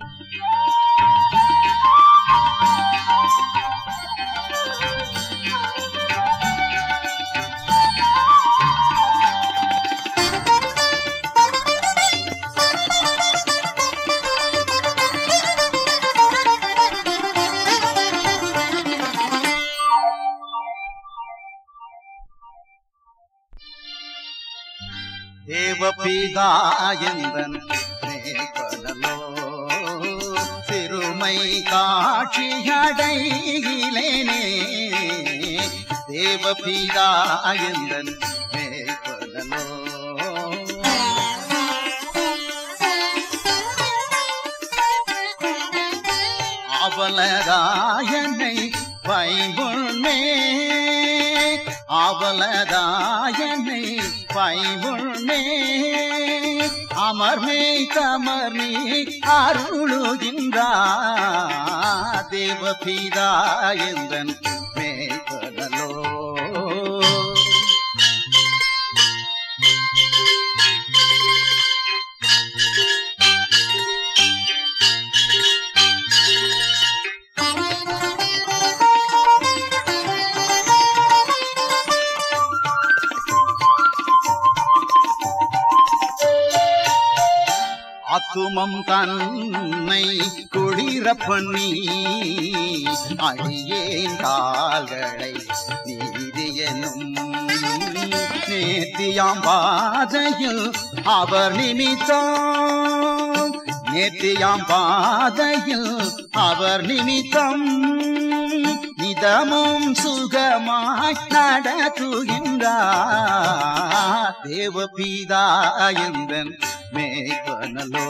தேவபிதா எந்தன் மேய்ப்பனலோ சிறுமை காட்சியடையிலேனே தேவபிதா எந்தன் மேய்ப்பனலோ அவலதாயனை பைமுன்னே அவலதாயனை பைமுன்னே அமர்மே தமர்மே அருளுகின்றா தேவபிதா எந்தன் மேய்ப்பனலோ ஆத்துமம் தன்னை குளிர பண்ணி அழியேன் கால்களை நீதியனும் நேத்தியாம் பாதையில் அவர் நிமித்தம் நேத்தியாம் பாதையில் அவர் நிமித்தம் நிதமும் சுகமாய் நடத்துகின்றார் தேவபீதா எந்தன் மேய்ப்பனலோ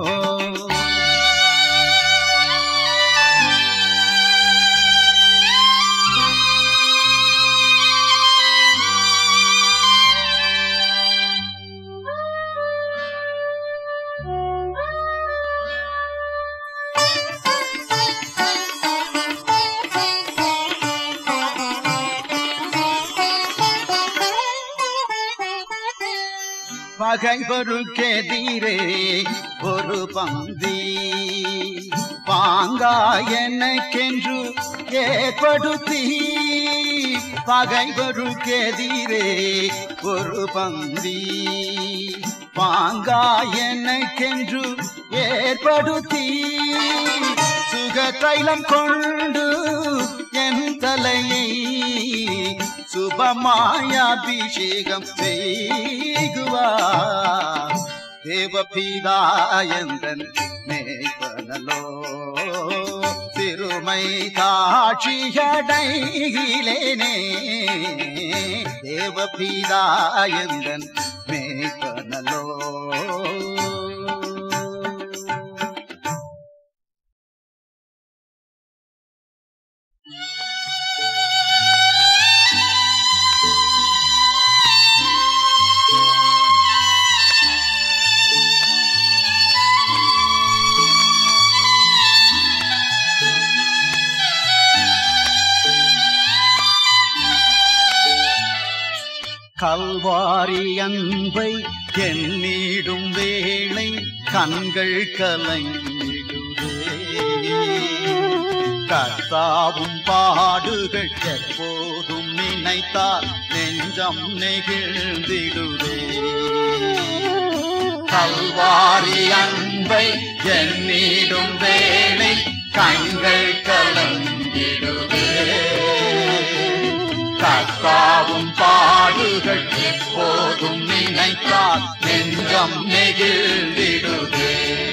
பகைவருக்கெதிரே ஒரு பந்தி பாங்காயனக்கென்று ஏற்படுத்தி பகைவருக்கெதிரே ஒரு பந்தி பாங்காயனக்கென்று ஏற்படுத்தி சுகதைலம் கொண்டு என் தலையை சுபமாயாபிஷேகம் செய்குவார் தேவபீதாயந்தன் மேய்ப்பனலோ திருமை காட்சியடைகிலேனே தேவபீதாயந்தன் மேய்ப்பனலோ கல்வாரி அன்பை எண்ணிடும் வேளை கண்கள் கலங்கிடுதே கர்த்தாவும் பாடுகள் எப்போதும் நினைத்தால் நெஞ்சம் நெகிழ்ந்திடுதே கல்வாரி அன்பை எண்ணிடும் வேளை கண்கள் கலங்கிடுதே கர்த்தாவும் பாடுகள் எப்போதும் நினைத்தால் நெஞ்சம் நெகிழ்ந்திடுதே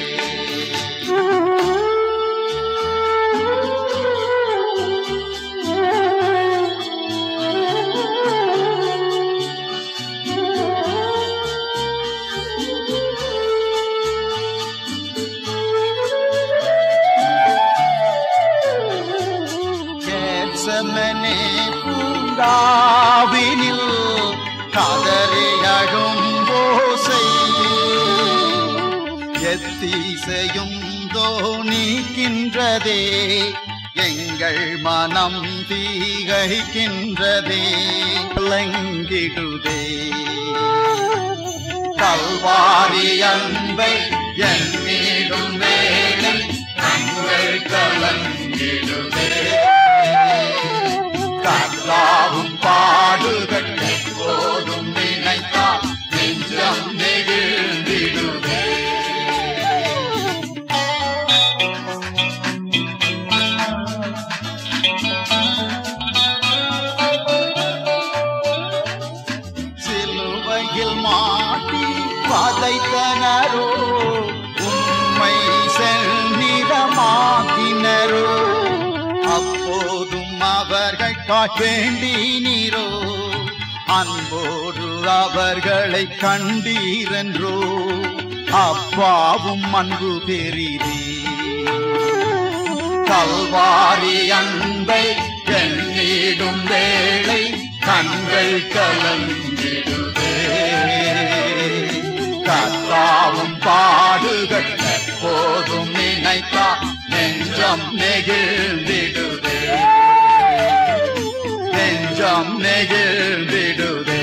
கேட்சமனே பூங்காவினில் கதறி அழும்போசை எத்தீசையும் தோணிக்கின்றதே எங்கள் மனம் தீகைக்கின்றதே விளங்கிடுதே கல்வாரி அன்பை என்னிடும் வேளை கலங்கிடுதே கர்த்தாவும் பாடுகள் எப்போதும் நினைத்தால் நெஞ்சம் நெகிழ்ந்திடுதே சிலுவையில் மாட்டி பதைத்தனரோ உண்மை செந்நிறமாக்கினரோ அப்போதும் அவர்கள் வேண்டினீரோ அன்போடு அவர்களை கண்டீரென்றோ அப்பாவும் அன்பு பெரிதே கல்வாரி அன்பை எண்ணிடும் வேளை கண்கள் கலங்கிடுதே கத்தாவும் பாடுகள் எப்போதும் நினைத்தா நெஞ்சம் நெகிழ்ந்திடுதே நெஞ்சம் நெகிழ்ந்திடுதே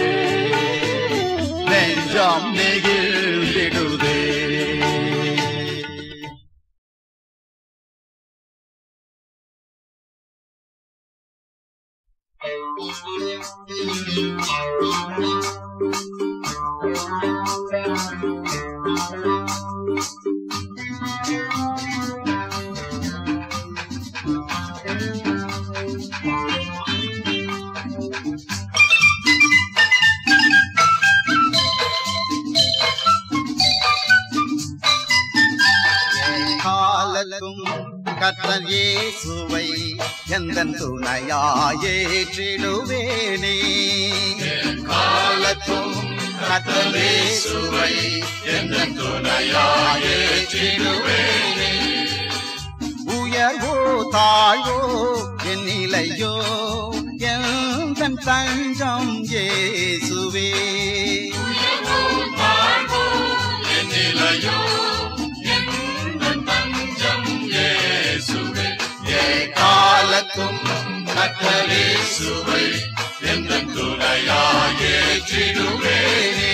நெஞ்சம் நெகிழ்ந்திடுதே காலத்தும் கத்தன் இயேசுவை எந்தன் துணையாயேற்றிடுவேனே காலத்தும் கத்தன் இயேசுவை எந்தன் துணையாயேற்றிடுவேனே உயர்வோ தாழ்வோ என் நிலையோ எந்தன் தஞ்சம் இயேசுவே காலத்தும் கத்தலே சுவை எந்த துணையாயேற்றிடுவேனே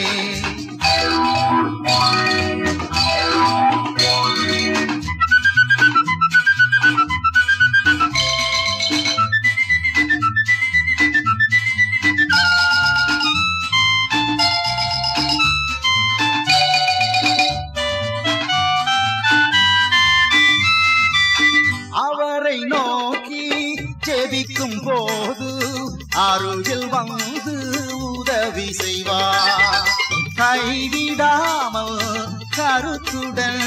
அவரை நோக்கி ஜெபிக்கும் போது அருகில் வந்து உதவி செய்வார் கைவிடாமல் கருத்துடன்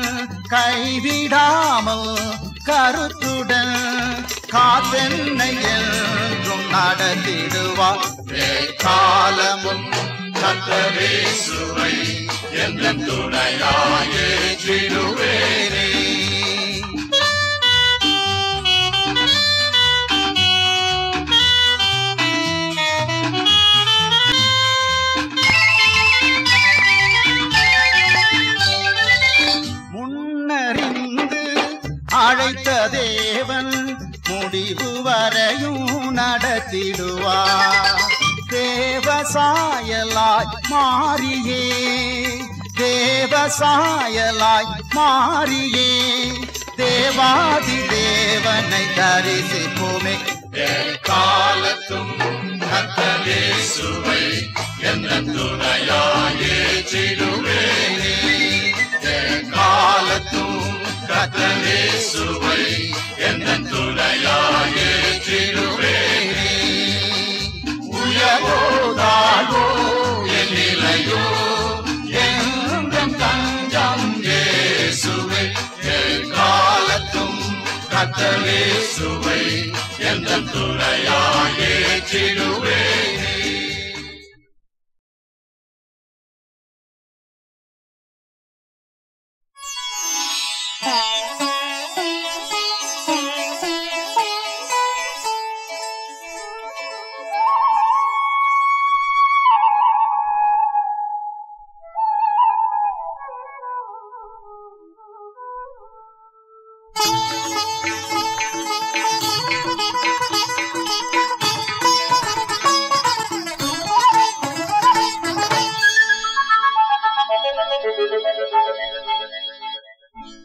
கைவிடாமல் கருத்துடன் காத்தென்னை என்றும் நடத்திடுவார் காலமும் கத்தரே சுவை எந்த துணையாயேற்றிடுவேனே முன்னறிந்து அழைத்த தேவன் முடிவு வரையும் நடத்திடுவார் தேவசாயலாய் மாறியே தேவசாயலாய் மாறியே தேவாதி தேவனை தரிசிப்போமே காலத்தும் கத்தலே சுவை எந்த துணையாயேற்றிடுவேனே காலத்தும் கத்தலே சுவை எந்த துணையாயேற்றிடுவேனே உயவோ தாழ்வோ என் நிலையோ எங்கும் தஞ்சம் இயேசுவே காலத்தும் கத்தலே சுவை எந்த துணையாயேற்றிடுவேனே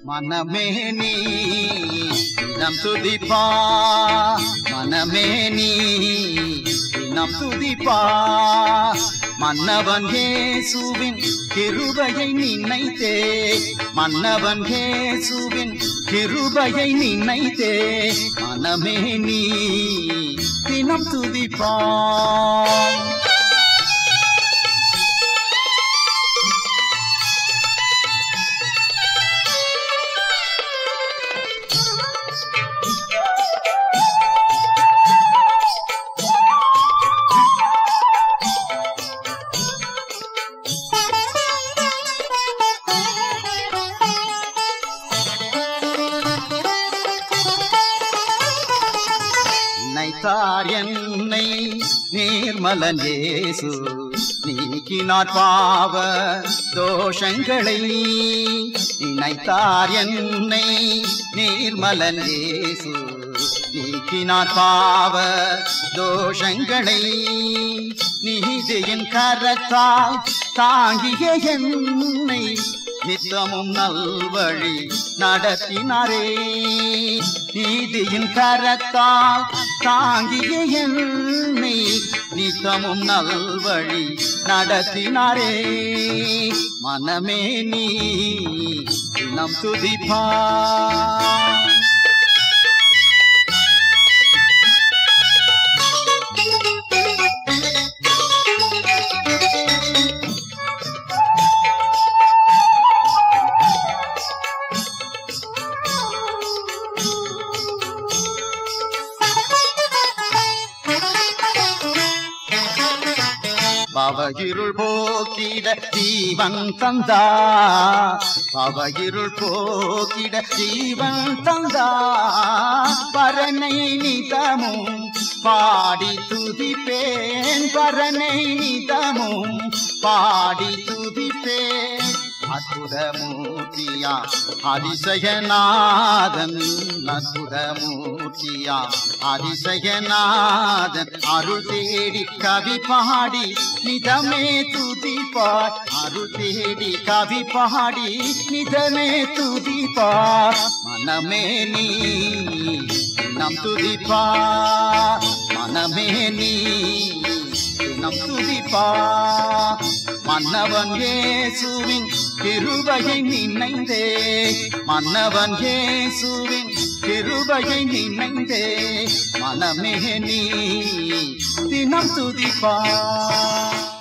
மனமே நீ தினம் துதிப்பா மனமே நீ தினம் துதிப்பா மன்னவன் இயேசுவின் கிருபையை நினைத்தே மன்னவன் இயேசுவின் கிருபையை நினைத்தே மனமே நீ தினம் துதிப்பா நினைத்தார் என்னை நீர்மலன் இயேசு நீக்கினார் பாவ தோஷங்களை நினைத்தார் என்னை நீர்மலன் இயேசு நீக்கினார் பாவ தோஷங்களை நீதியின் கரத்தால் தாங்கிய என்னை நித்தமும் நல்வழி நடத்தினாரே நீதியின் கரத்தால் தாங்கிய என்னை நித்தமும் நல்வழி நடத்தினாரே மனமே நீ தினம் துதிப்பா பவகிருள் போக்கிட ஜீவன் தந்தா பவகிருள் போக்கிட ஜீவன் தந்தா பரனை நிதமும் பாடி துதிப்பேன் பரனை நிதமும் பாடி துதிப்பேன் அற்புதமூர்த்தியா அதிசயநாதன் அற்புதமூர்த்தியா அதிசயநாதன் அருள் தேடி கவி பாடி நிதமே துதிப்பார் அருள் தேடி கவி பாடி நிதமே துதிப்பார் மனமே நீ நம் துதிப்பா மனமே நீ நம் துதிப்பா மன்னவன் இயேசுவின் கிருபையை நினைந்தே மன்னவன் இயேசுவின் கிருபையை நினைந்தே மனமே நீ தினம் துதிப்பா